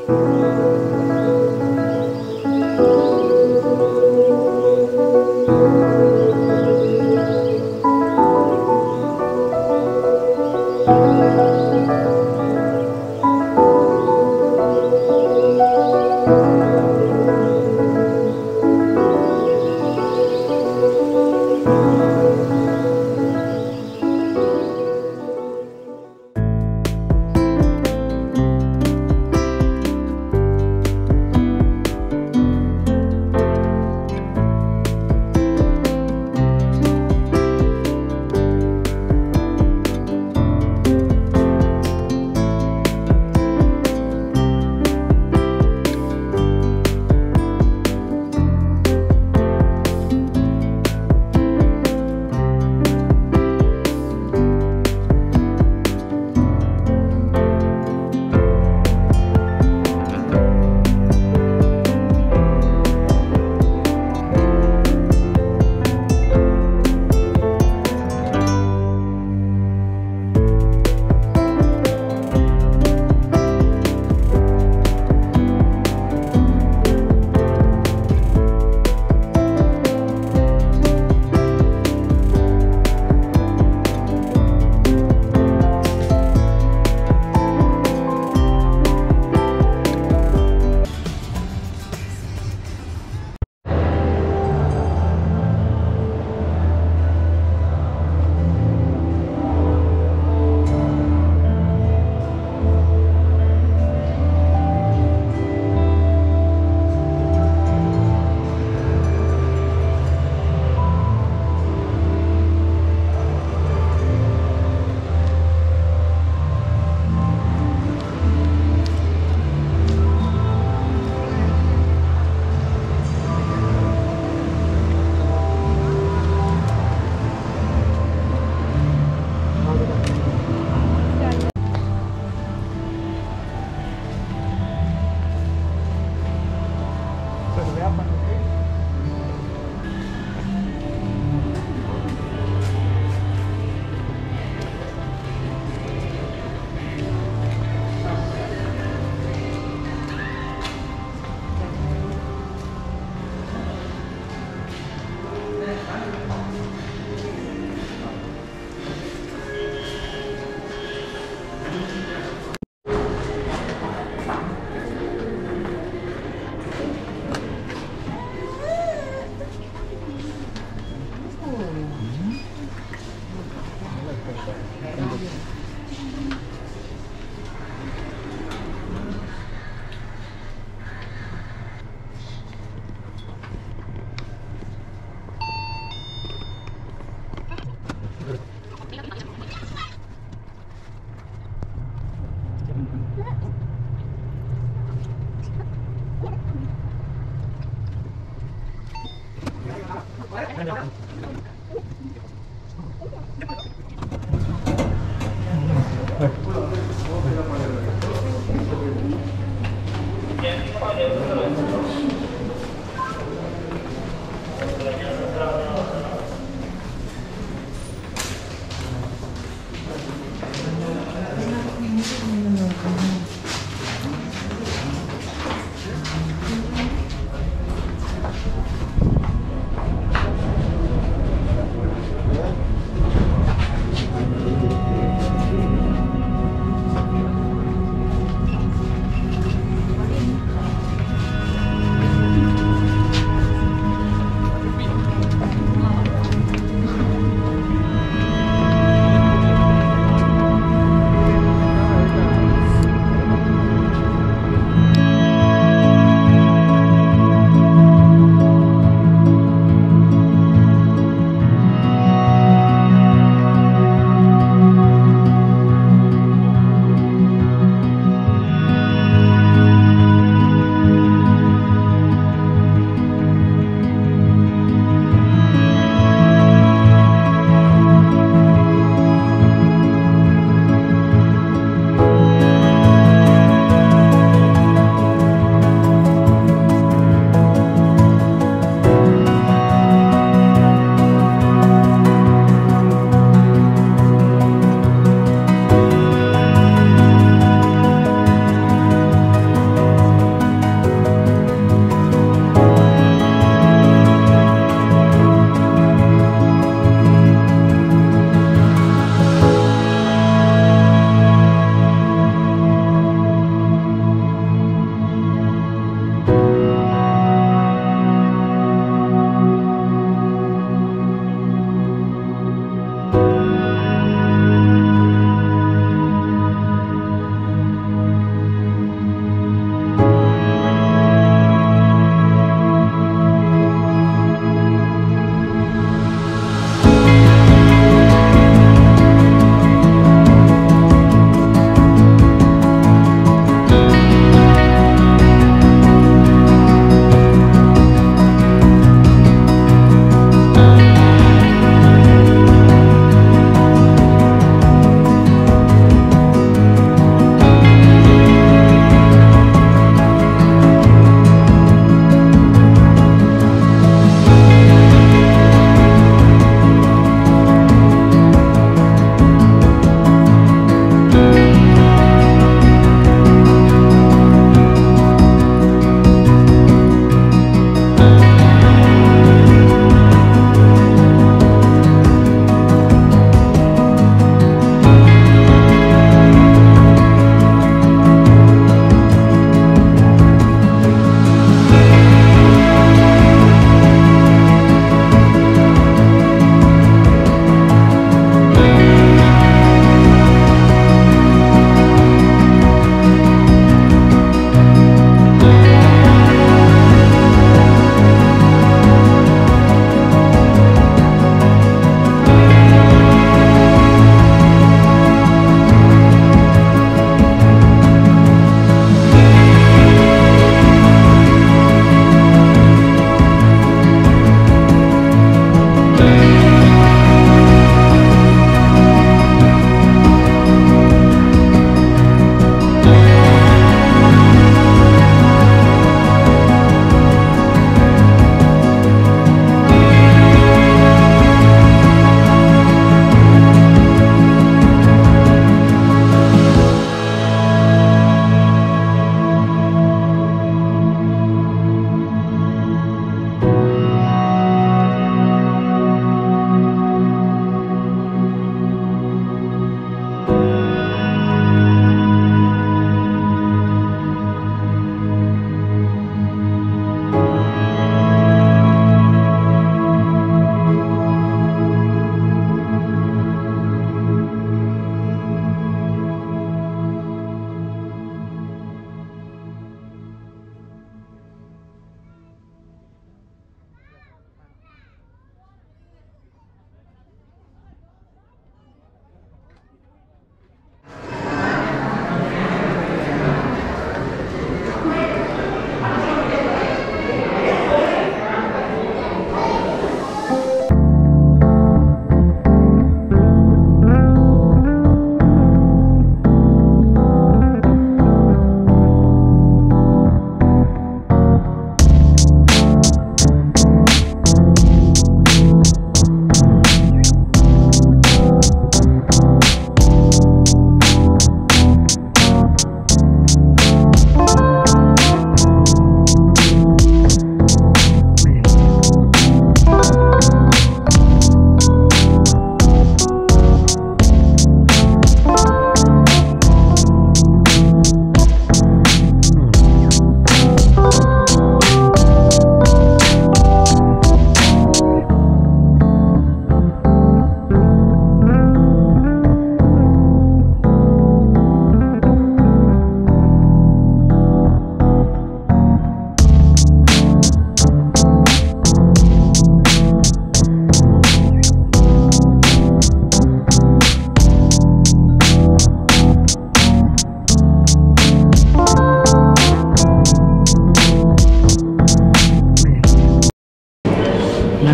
Thank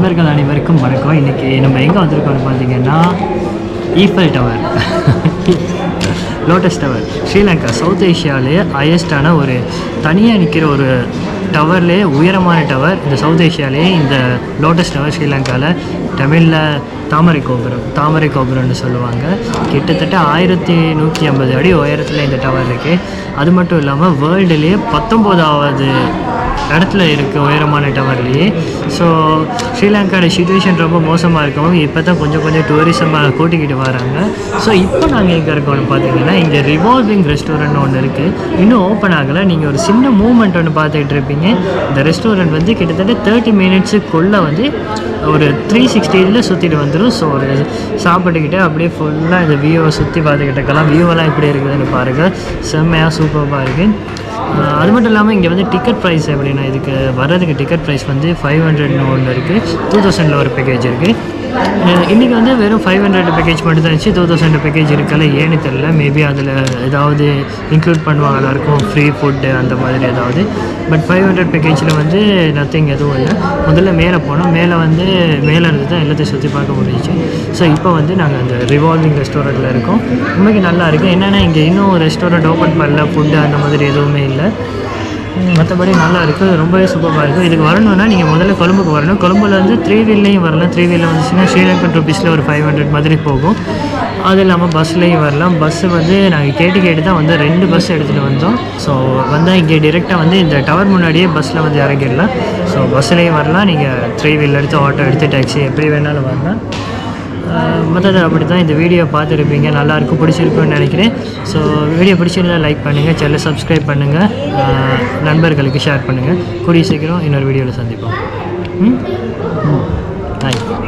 நண்பர்கள் அனைவருக்கும் வணக்கம் இன்றைக்கி நம்ம எங்கே வந்திருக்கோம்னு பார்த்தீங்கன்னா Eiffel Tower Lotus Tower Sri Lanka south ஏஷியாவிலேயே ஹையஸ்டான ஒரு தனியாக நிற்கிற ஒரு டவர்லேயே உயரமான டவர் இந்த சவுத் ஏஷியாலேயே இந்த லோட்டஸ் டவர் ஸ்ரீலங்காவில் தமிழில் தாமரை கோபுரம் தாமரை கோபுரம்னு சொல்லுவாங்க கிட்டத்தட்ட ஆயிரத்தி நூற்றி ஐம்பது அடி உயரத்தில் இந்த டவர் இருக்குது அது மட்டும் இல்லாமல் வேர்ல்டுலேயே பத்தொம்போதாவது இடத்துல இருக்குது உயரமான டவர்லேயே ஸோ ஸ்ரீலங்காவோட சுச்சுவேஷன் ரொம்ப மோசமாக இருக்கவும் இப்போ தான் கொஞ்சம் கொஞ்சம் டூரிசமாக கூட்டிக்கிட்டு வராங்க ஸோ இப்போ நாங்கள் எங்கே இருக்கோம்னு பார்த்தீங்கன்னா இங்கே ரிவால்விங் ரெஸ்டாரண்ட் ஒன்று இருக்குது இன்னும் ஓப்பன் ஆகலை நீங்கள் ஒரு சின்ன மூவ்மெண்ட் ஒன்று பார்த்துக்கிட்டு இருப்பீங்க இந்த ரெஸ்டாரண்ட் வந்து கிட்டத்தட்ட தேர்ட்டி மினிட்ஸுக்குள்ளே வந்து ஒரு த்ரீ சிக்ஸ்டி இதில் சுற்றிட்டு வந்துடும் ஸோ ஒரு சாப்பிட்டுக்கிட்டே அப்படியே ஃபுல்லாக இந்த வியூவை சுற்றி பார்த்துக்கிட்டக்கலாம் வியூவெல்லாம் எப்படி இருக்குதுன்னு பாருங்கள் செம்மையாக சூப்பராக இருக்குது ஆஹ் அது மட்டும் இல்லாமல் இங்கே வந்து டிக்கெட் ப்ரைஸ் எப்படின்னா இதுக்கு வர்றதுக்கு டிக்கெட் ப்ரைஸ் வந்து ஃபைவ் ஹண்ட்ரட்னு ஒன்று இருக்குது டூ தௌசண்டில் ஒரு பேக்கேஜ் இருக்குது இன்றைக்கி வந்து வெறும் ஃபைவ் ஹண்ட்ரட் பேக்கேஜ் மட்டும் தான் இருந்துச்சு டூ தௌசண்ட் பேக்கேஜ் இருக்கல ஏன்னு தெரில மேபி அதில் ஏதாவது இன்க்ளூட் பண்ணுவாங்களா இருக்கும் ஃப்ரீ ஃபுட்டு அந்த மாதிரி ஏதாவது பட் ஃபைவ் ஹண்ட்ரட் பேக்கேஜில் வந்து நத்திங் எதுவும் இல்லை முதல்ல மேலே போனோம் மேலே வந்து மேலே இருந்து தான் எல்லாத்தையும் சுற்றி பார்க்க முடிஞ்சிச்சு ஸோ இப்போ வந்து நாங்கள் அந்த ரிவால்விங் ரெஸ்டாரண்ட்டில் இருக்கோம் உண்மைக்கு நல்லா இருக்குது என்னென்னா இங்கே இன்னும் ரெஸ்டாரண்ட் ஓப்பன் பண்ணல ஃபுட்டு அந்த மாதிரி எதுவுமே இல்லை மற்றபடி நல்லா இருக்குது ரொம்பவே சூப்பராக இருக்குது இதுக்கு வரணும்னா நீங்கள் முதல்ல கொழும்புக்கு வரணும் கொழும்புல வந்து த்ரீ வீல்லையும் வரலாம் த்ரீ வீலில் வந்துச்சுன்னா ஸ்ரீலங்கன் ருபீஸில் ஒரு ஃபைவ் ஹண்ட்ரட் மாதிரி போகும் அது இல்லாமல் பஸ்லேயும் வரலாம் பஸ்ஸு வந்து நாங்கள் கேட்டு கேட்டு தான் வந்து ரெண்டு பஸ் எடுத்துகிட்டு வந்தோம் ஸோ வந்தால் இங்கே டிரெக்டாக வந்து இந்த டவர் முன்னாடியே பஸ்ஸில் வந்து இறங்கிடலாம் ஸோ பஸ்ஸுலேயும் வரலாம் நீங்கள் த்ரீ வீல் எடுத்து ஆட்டோ எடுத்து டாக்ஸி எப்படி வேணாலும் வரலாம் மற்றது அப்படி தான் இந்த வீடியோ பார்த்துருப்பீங்க நல்லாயிருக்கும் பிடிச்சிருக்குன்னு நினைக்கிறேன் ஸோ வீடியோ பிடிச்சிருந்தா லைக் பண்ணுங்கள் சேனலை சப்ஸ்கிரைப் பண்ணுங்கள் நண்பர்களுக்கு ஷேர் பண்ணுங்கள் கூடிய சீக்கிரம் இன்னொரு வீடியோவில் சந்திப்போம் ம் பாய்